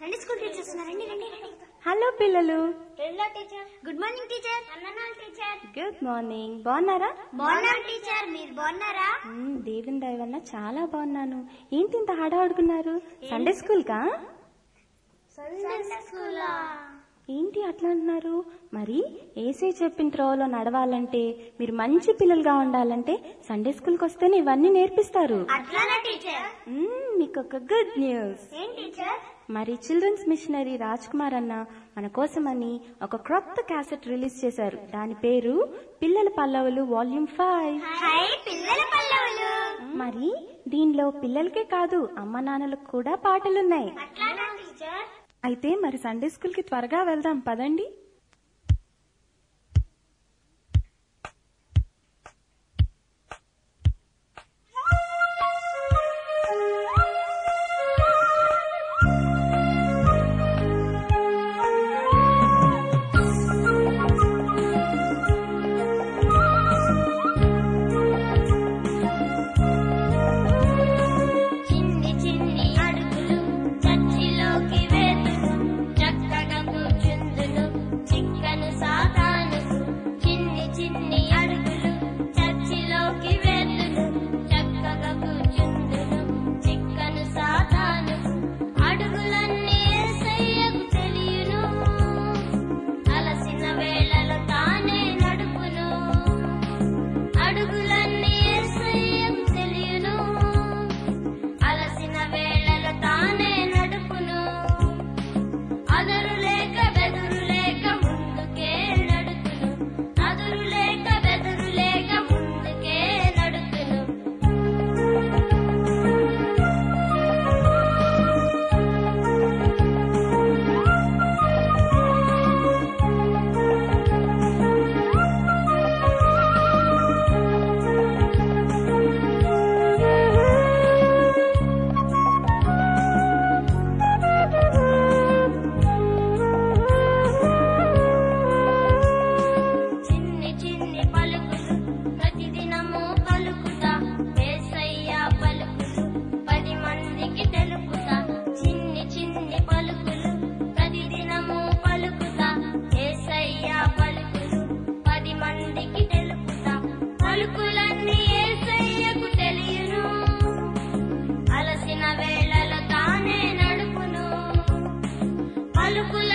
Sunday school teachers రండి రండి రండి హలో పిల్లలు hello teacher good morning teacher అన్ననాల్ టీచర్ గుడ్ మార్నింగ్ బాగున్నారా బాగున్నాం టీచర్ మీరు బాగున్నారా మ్మ్, దేవుని దయ వల్ల చాలా బాగున్నాను ఏంటి ఇంత హడావుడుకున్నారు సండే స్కూల్ కా సండే స్కూల్ ఏంటి అట్లా అంటున్నారు మరి ఏసే చెప్పిన త్రోవలో నడవాలంటే మీరు మంచి పిల్లలుగా ఉండాలంటే సండే స్కూల్కి వస్తేనే ఇవన్నీ నేర్పిస్తారు అట్లానా టీచర్ మ్మ్, మీకు ఒక గుడ్ న్యూస్ ఏం టీచర్ మరి చిల్డ్రన్స్ మిషనరీ రాజ్ కుమార్ అన్న మన కోసమని ఒక క్రొత్త క్యాసెట్ రిలీజ్ చేశారు దాని పేరు పిల్లల పల్లవులు వాల్యూమ్ ఫైవ్ హై పిల్లల పల్లవులు మరి దీనిలో పిల్లలకే కాదు అమ్మ నాన్నలకు కూడా పాటలున్నాయి అట్లానా టీచర్ అయితే మరి సండే స్కూల్ కి త్వరగా వెళ్దాం పదండి చిన్ని చిన్ని అడుగులు చర్చిలోకి వేతులు చక్కగా కూర్చుందును చిక్కను సాతాను చిన్ని చిన్ని అడుగులు చర్చిలోకి వేతులు చక్కగా కూర్చుందును చిక్కను సాతాను అడుగులన్నీ యేసయ్యకు తెలియను అలసిన వేళలో తానే నడుపును అడుగులన్నీ యేసయ్యకు తెలియను అలసిన వేళలో తానే నడుపును అదరు లేక బెదురు లేక ముందుకే నడుతును అదురు లేక బెదురు లేక ముందుకే నడుతును చిన్ని చిన్ని పలుకులు ప్రతిదినము పలుకుతా ఏసయ్య పలుకులు పది మందికి తెలుపుతా చిన్ని చిన్ని పలుకులు ప్రతిదినము పలుకుతా ఏసయ్య పలుకులు పది మందికి తెలుపుతా పలుకులన్నీ ఏసయ్యకు తెలియను అలసిన వేళలో తానే నడుపును పలుకుల